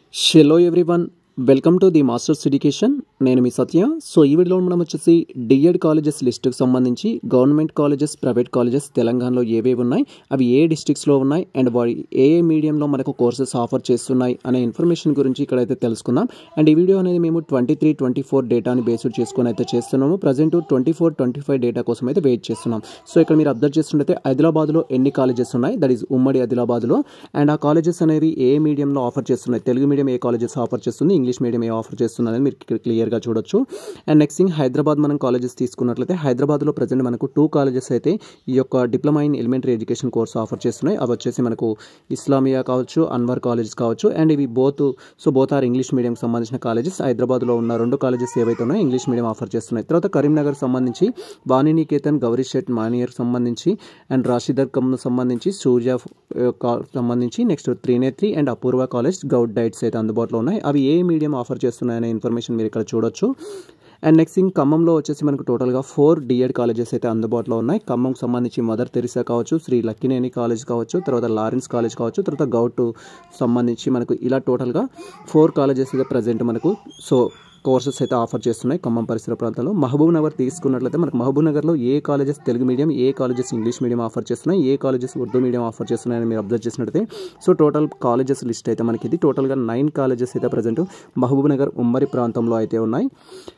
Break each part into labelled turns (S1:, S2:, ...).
S1: hello everyone welcome to the masters education నేను మీ సత్య so ఈ వీడియోలో మనం వచ్చేసి డిఎడ్ కాలేజెస్ లిస్టుకు సంబంధించి గవర్నమెంట్ కాలేజెస్ ప్రైవేట్ కాలేజెస్ తెలంగాణలో ఏవేవి ఉన్నాయి అవి ఏ డిస్ట్రిక్ట్స్లో ఉన్నాయి అండ్ వారి ఏ ఏ మీడియంలో మనకు కోర్సెస్ ఆఫర్ చేస్తున్నాయి అనే ఇన్ఫర్మేషన్ గురించి ఇక్కడైతే తెలుసుకుందాం అండ్ ఈ వీడియో అనేది మేము ట్వంటీ త్రీ ట్వంటీ ఫోర్ డేటాని బేస్డ్ చేసుకొని అయితే చేస్తున్నాము present twenty four twenty five data కోసం అయితే వెయిట్ చేస్తున్నాం సో ఇక్కడ మీరు అబ్జర్వ్ చేస్తుంటే హైదరాబాద్లో ఎన్ని కాలేజెస్ ఉన్నాయి దట్ ఈస్ ఉమ్మడి ఆదిలాబాద్లో అండ్ ఆ కాలేజెస్ అనేవి ఏ మీడియంలో ఆఫర్ చేస్తున్నాయి తెలుగు మీడియం ఏ కాలేజెస్ ఆఫర్ చేస్తుంది ఇంగ్లీష్ మీడియం ఏ ఆఫర్ చేస్తుంది అనేది మీరు ఇక్కడ క్లియర్గా చూడొచ్చు అండ్ నెక్స్ట్ థింగ్ హైదరాబాద్ మనం కాలేజెస్ తీసుకున్నట్లయితే హైదరాబాద్లో ప్రజెంట్ మనకు టూ కాలేజెస్ అయితే ఈ యొక్క diploma in elementary education course offer చేస్తున్నాయి అవి వచ్చేసి మనకు ఇస్లామియా కావచ్చు అన్వర్ కాలేజెస్ కావచ్చు అండ్ ఇవి both so both are English medium సంబంధించిన కాలేజెస్ హైదరాబాద్లో ఉన్న రెండు కాలేజెస్ ఏవైతే ఉన్నాయో ఇంగ్లీష్ మీడియం ఆఫర్ చేస్తున్నాయి తర్వాత కరీంనగర్ సంబంధించి వాణినికేతన్ గౌరీ షెట్ మానియర్ సంబంధించి అండ్ రాషిదర్ కమ్ సంబంధించి సూర్య కా- సంబంధించి next Trinetri and Apoorva college Goud DIETs అయితే అందుబాటులో ఉన్నాయి అవి ఏ మీడియం ఆఫర్ చేస్తున్నాయనే ఇన్ఫర్మేషన్ మీరు ఇక్కడ చూడొచ్చు అండ్ నెక్స్ట్ థింగ్ ఖమ్మంలో వచ్చేసి మనకు టోటల్గా ఫోర్ డిఎడ్ కాలేజెస్ అయితే అందుబాటులో ఉన్నాయి ఖమ్మంకి సంబంధించి మదర్ తెరిసా కావచ్చు శ్రీ లక్కినేని కాలేజ్ కావచ్చు తర్వాత లారెన్స్ కాలేజ్ కావచ్చు తర్వాత గౌట్ సంబంధించి మనకు ఇలా టోటల్గా ఫోర్ కాలేజెస్ అయితే ప్రజెంట్ మనకు సో కోర్సెస్ అయితే ఆఫర్ చేస్తున్నాయి ఖమ్మం పరిసర ప్రాంతాల్లో మహబూబ్ నగర్ తీసుకున్నట్లయితే మనకు మహబూబ్ నగర్లో ఏ కాలేజెస్ తెలుగు మీడియం ఏ కాలేజెస్ ఇంగ్లీష్ మీడియం ఆఫర్ చేస్తున్నాయి ఏ కాలేజెస్ ఉర్దూ మీడియం ఆఫర్ చేస్తున్నాయని మీరు అబ్జర్వ్ చేసినట్లయితే సో టోటల్ కాలేజెస్ లిస్ట్ అయితే మనకి ఇది టోటల్గా నైన్ కాలేజెస్ అయితే ప్రజెంట్ మహబూబ్ నగర్ ఉమ్మడి ప్రాంతంలో అయితే ఉన్నాయి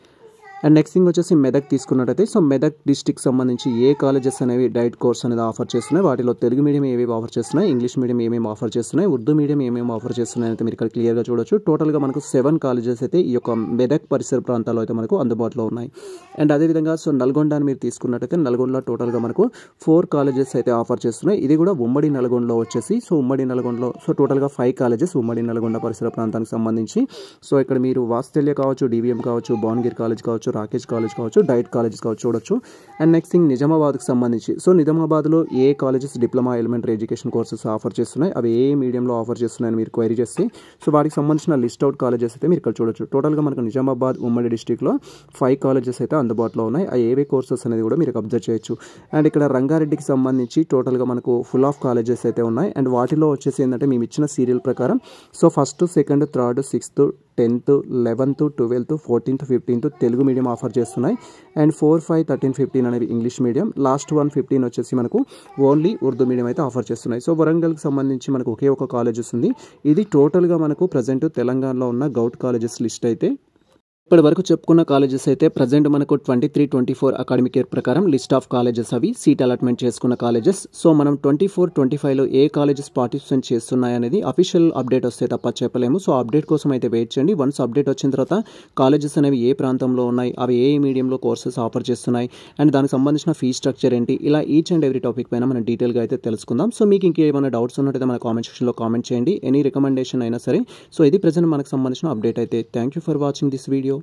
S1: అండ్ నెక్స్ట్ థింగ్ వచ్చేసి మెదక్ తీసుకున్నట్టయితే సో మెదక్ డిస్టిక్ సంబంధించి ఏ కాలేజెస్ అనేవి డైట్ కోర్స్ అనేది ఆఫర్ చేస్తున్నాయి వాటిలో తెలుగు మీడియం ఏవేవి ఆఫర్ చేస్తున్నాయి ఇంగ్లీష్ మీడియం ఏమేమి ఆఫర్ చేస్తున్నాయి ఉర్దూ మీడియం ఏమేమి ఆఫర్ చేస్తున్నాయి అయితే మీరు ఇక్కడ క్లియర్గా చూడొచ్చు టోటల్గా మనకు సెవెన్ కాలేజెస్ అయితే ఈ యొక్క మెదక్ పరిసర ప్రాంతాల్లో అయితే మనకు అందుబాటులో ఉన్నాయి అండ్ అదేవిధంగా సో నల్గొండ అని మీరు తీసుకున్నట్టయితే నల్గొండలో టోటల్గా మనకు ఫోర్ కాలేజెస్ అయితే ఆఫర్ చేస్తున్నాయి ఇది కూడా ఉమ్మడి నల్గొండలో వచ్చేసి సో ఉమ్మడి నల్గొండలో సో టోటల్గా ఫైవ్ కాలేజెస్ ఉమ్మడి నల్గొండ పరిసర ప్రాంతానికి సంబంధించి సో ఇక్కడ మీరు వాత్సల్య కావచ్చు డివిఎం కావచ్చు భువనగిరి కాలేజ్ కావచ్చు రాకేష్ కాలేజ్ కావచ్చు డైట్ కాలేజెస్ కావచ్చు చూడొచ్చు అండ్ నెక్స్ట్ థింగ్ నిజామాబాద్కి సంబంధించి సో నిజామాబాద్లో ఏ colleges diploma elementary education courses offer చేస్తున్నాయి అవి ఏ మీడియంలో ఆఫర్ చేస్తున్నాయని మీరు క్వైరీ చేస్తే సో వాటికి సంబంధించిన లిస్ట్ అవుట్ కాలేజెస్ అయితే మీరు ఇక్కడ చూడొచ్చు టోటల్గా మనకు నిజామాబాద్ ఉమ్మడి డిస్టిక్లో ఫైవ్ కాలేజెస్ అయితే అందుబాటులో ఉన్నాయి ఆ ఏవే కోర్సెస్ అనేది కూడా మీరు అబ్జర్వ్ చేయొచ్చు అండ్ ఇక్కడ రంగారెడ్డికి సంబంధించి టోటల్గా మనకు ఫుల్ ఆఫ్ కాలేజెస్ అయితే ఉన్నాయి అండ్ వాటిలో వచ్చేసి ఏంటంటే మేము ఇచ్చిన సీరియల్ ప్రకారం so first second third sixth tenth eleventh twelfth fourteenth fifteenth Telugu medium offer చేస్తున్నాయి and four five thirteen fifteen అనేవి English medium last one fifteen వచ్చేసి మనకు ఓన్లీ ఉర్దూ మీడియం అయితే ఆఫర్ చేస్తున్నాయి సో వరంగల్కి సంబంధించి మనకు ఒకే ఒక కాలేజెస్ ఉంది ఇది టోటల్గా మనకు ప్రజెంట్ తెలంగాణలో ఉన్న గౌట్ కాలేజెస్ లిస్ట్ అయితే ఇప్పటి వరకు చెప్పుకున్న కాలేజెస్ అయితే ప్రజెంట్ మనకు twenty three twenty four academic year ప్రకారం లిస్ట్ ఆఫ్ కాలేజెస్ అవి సీట్ అలాట్మెంట్ చేసుకున్న కాలేజెస్ సో మనం ట్వంటీ ఫోర్ ట్వంటీ ఫైవ్లో ఏ కాలేజెస్ పార్టిసిపేట్ చేస్తున్నాయి అనేది అఫీషియల్ అప్డేట్ వస్తే తప్ప చెప్పలేము సో అప్డేట్ కోసం అయితే వెయిట్ చేయండి వన్స్ అప్డేట్ వచ్చిన తర్వాత కాలేజెస్ అనేవి ఏ ప్రాంతంలో ఉన్నాయి అవి ఏ మీడియంలో కోర్సెస్ ఆఫర్ చేస్తున్నాయి అండ్ దానికి సంబంధించిన ఫీ స్ట్రక్చర్ ఏంటి ఇలా ఈచ్ అండ్ ఎవ్రీ టాపిక్ పైన మనం డీటెయిల్గా అయితే తెలుసుకుందాం సో మీకు ఇంకేమైనా డౌట్స్ ఉన్నట్టయితే మన కామెంట్ సెక్షన్లో కామెంట్ చేయండి ఎనీ రికమెండేషన్ అయినా సరే సో ఇది ప్రజెంట్ మనకు సంబంధించిన అప్డేట్ అయితే thank you for watching this video